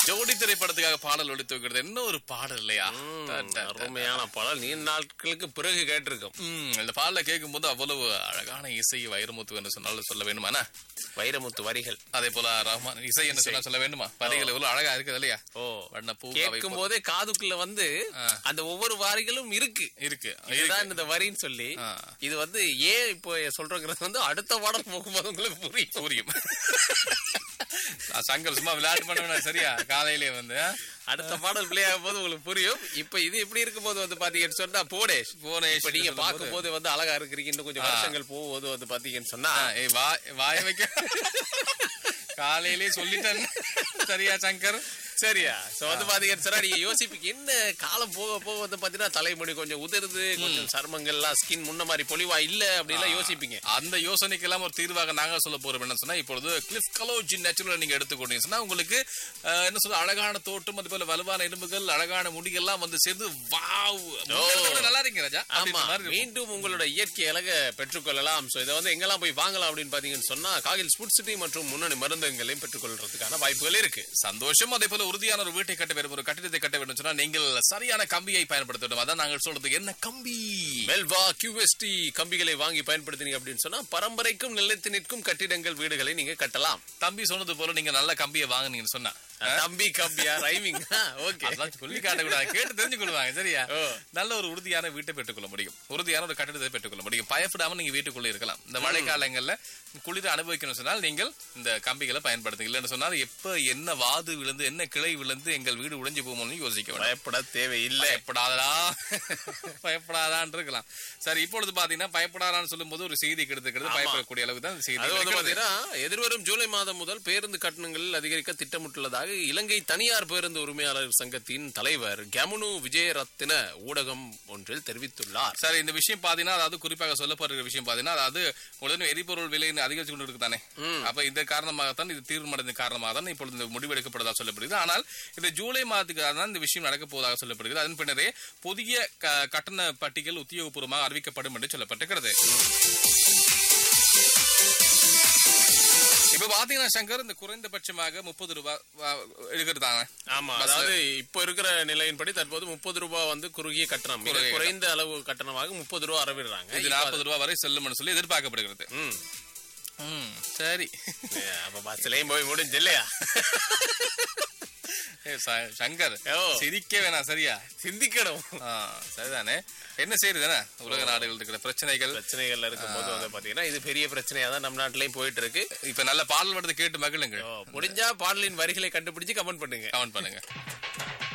ஜோடி திரைப்படத்துக்காக பாடல் ஒழித்து வைக்கிறது என்ன ஒரு பாடல் இல்லையா ட, ட, ட. அருமையான பாடல் நீண்ட நாட்களுக்கு பிறகு கேட்டிருக்கோம் ம், இந்த பாடலை கேட்கும் போது அவ்வளவு அழகான இசை வைரமுத்து என்று சொன்னாலும் சொல்ல வேண்டுமாண்ணா வைரமுத்து வரிகள் அதே போல ரஹ்மான் இசை என்று சொன்னா சொல்ல வேண்டுமா வரிகள் எவ்வளவு அழகா இருக்குது இல்லையா ஓ வண்ண பூ கேட்கும் போதே காதுக்குள்ள வந்து அந்த ஒவ்வொரு வாரிகளும் இருக்கு இருக்கு இதுதான் இந்த வரின்னு சொல்லி ஆ. இது வந்து ஏன் இப்போ சொல்றோங்கிறது வந்து அடுத்த பாடல் போகும்போது உங்களுக்கு புரியும் புரியும் நான் சங்கர் சும்மா விளையாட்டு பண்ணுவேன் சரியா காலையிலே வந்து ஆ? அடுத்த பாடல் பிளே ஆகும் போது உங்களுக்கு புரியும் இப்ப இது எப்படி இருக்கும் போது வந்து பாத்தீங்கன்னு சொன்னா போனேஷ் போனேஷ் இப்ப நீங்க சொல்லும்போது- பார்க்கும் போது வந்து அழகா இருக்கிறீங்க இன்னும் கொஞ்சம் வருஷங்கள் போகும்போது வந்து பாத்தீங்கன்னு சொன்னா ஆ, ஏய் வா வாய வைக்க காலையிலே சொல்லிட்டேன் சரியா சங்கர் சரியா சோ வந்து பாத்தீங்கன்னு சொன்னா நீங்க யோசிப்பீங்க என்ன காலம் போக போக வந்து பாத்தீங்கன்னா தலைமுடி கொஞ்சம் உதிருது கொஞ்சம் சர்மங்கள்லாம் ஸ்கின் முன்ன மாதிரி பொலிவா இல்ல அப்படிலாம் யோசிப்பீங்க அந்த யோசனைக்கு எல்லாம் ஒரு தீர்வாக நாங்க சொல்ல போறோம் என்ன சொன்னா இப்பொழுது கிளிஃப் கலோஜின் நேச்சுரல் நீங்க எடுத்துக்கொண்டீங்க சொன்னா உங்களுக்கு அஹ், என்ன சொல்ற அழகான தோட்டம் அது போல வலுவான எலும்புகள் அழகான முடிகள்லாம் வந்து சேர்ந்து வாவ் நல்லா இருக்கீங்க ராஜா ஆமா அப்படின்ற மாதிரி இருக்கும். மீண்டும் உங்களோட இயற்கை அழக பெற்றுக்கொள்ளலாம் சோ இதை வந்து எங்கெல்லாம் போய் வாங்கலாம் அப்படின்னு பாத்தீங்கன்னு சொன்னா காகில் ஸ்புட் சிட்டி மற்றும் முன்னணி மருந்தகங்களையும் பெற்றுக்கொள்றதுக்கான வாய்ப்புகள் இருக்கு சந்தோஷம் அதே போல உறுதியான ஒரு வீட்டை கட்ட வேண்டும் ஒரு கட்டிடத்தை கட்ட வேண்டும் சொன்னா நீங்கள் சரியான கம்பியை பயன்படுத்த வேண்டும் அதான் நாங்கள் சொல்றது என்ன கம்பி மெல்வா கியூஎஸ்டி கம்பிகளை வாங்கி பயன்படுத்தினீங்க அப்படின்னு சொன்னா பரம்பரைக்கும் நிலைத்து நிற்கும் கட்டிடங்கள் வீடுகளை நீங்க கட்டலாம் தம்பி சொன்னது போல நீங்க நல்ல கம்பியை வாங்குனீங்கன்னு சொன்னா தம்பி கம்பியா ரைமிங் ஓகே அதெல்லாம் சொல்லி காட்டக்கூடாது கேட்டு தெரிஞ்சு கொள்வாங்க சரியா ஓ. நல்ல ஒரு உறுதியான வீட்டை பெற்றுக்கொள்ள முடியும் உறுதியான ஒரு கட்டிடத்தை பெற்றுக்கொள்ள முடியும் பயப்படாம நீங்க வீட்டுக்குள்ள இருக்கலாம் இந்த மழை காலங்கள்ல குளிர அனுபவிக்கணும் சொன்னால் நீங்கள் இந்த கம்பிகளை பயன்படுத்துங்க இல்லைன்னு சொன்னால் எப்ப என்ன வாது விழுந்து என்ன கிளை விழுந்து எங்கள் வீடு உடைஞ்சு போகும்னு யோசிக்க வேண்டாம் பயப்பட தேவையில்லை பயப்படாதடா பயப்படாதான்னு இருக்கலாம் சரி இப்பொழுது பாத்தீங்கன்னா பயப்படாதான்னு சொல்லும்போது ஒரு செய்தி கிடைத்துக்கிறது பயப்படக்கூடிய அளவுக்கு தான் இந்த செய்தி அது வந்து கிடைக்கிறது. பாத்தீங்கன்னா எதிர்வரும் ஜூலை மாதம் முதல் பேருந்து கட்டணங்கள் அதிகரிக்க திட்டமிட்டுள்ளதாக இலங்கை தனியார் பேருந்து உரிமையாளர் சங்கத்தின் தலைவர் கெமுனு விஜயரத்தின ஊடகம் ஒன்றில் தெரிவித்துள்ளார் சரி இந்த விஷயம் பாத்தீங்கன்னா அதாவது குறிப்பாக சொல்லப்படுற விஷயம் பாத்தீங்கன்னா அதாவது உடனே எரிபொருள் விலை அதிகரிச்சு கொண்டு இருக்கு தானே அப்ப இந்த காரணமாகத்தான் இது தீர்மானத்தின் காரணமாக தான் இப்பொழுது இந்த முடிவு எடுக்கப்படுவதாக சொல்லப்படுகிறது ஆனால் இந்த ஜூலை மாதத்துக்கு தான் இந்த விஷயம் நடக்க போவதாக சொல்லப்படுகிறது அதன் பின்னரே புதிய க- கட்டண பட்டியல் உத்தியோகபூர்வமாக அறிவிக்கப்படும் என்று சொல்லப்பட்டிருக்கிறது இப்ப பாத்தீங்கன்னா சங்கர் இந்த குறைந்தபட்சமாக முப்பது ரூபாய் இருக்கிறதாங்க ஆமா பஸ் அதாவது இப்ப இருக்கிற நிலையின்படி தற்போது முப்பது ரூபாய் வந்து குறுகிய கட்டணம் மிக குறுகிய குறைந்த அளவு கட்டணமாக முப்பது ரூபாய் அறவிடுறாங்க இது நாற்பது ரூபாய் வரை செல்லும்னு சொல்லி எதிர்பார்க்கப்படுகிறது ம். ம், சரி ஏ, அப்ப பஸ்லயும் போய் முடிஞ்சு இல்லையா ஏ, ச- சங்கர் ஓ. சிரிக்க வேணாம் சரியா சிந்திக்கணும் ஆ, சரிதானே என்ன செய்யுதுதானே உலக நாடுகள் இருக்கிற பிரச்சனைகள் பிரச்சனைகள்ல இருக்கும் போது வந்து பாத்தீங்கன்னா இது பெரிய பிரச்சனையா தான் நம்ம நாட்டிலயும் போயிட்டு இருக்கு இப்ப நல்ல பாடல் வரது கேட்டு மகிழுங்க முடிஞ்சா பாடலின் வரிகளை கண்டுபிடிச்சு கமெண்ட் பண்ணுங்க கமெண்ட் பண்ணுங்க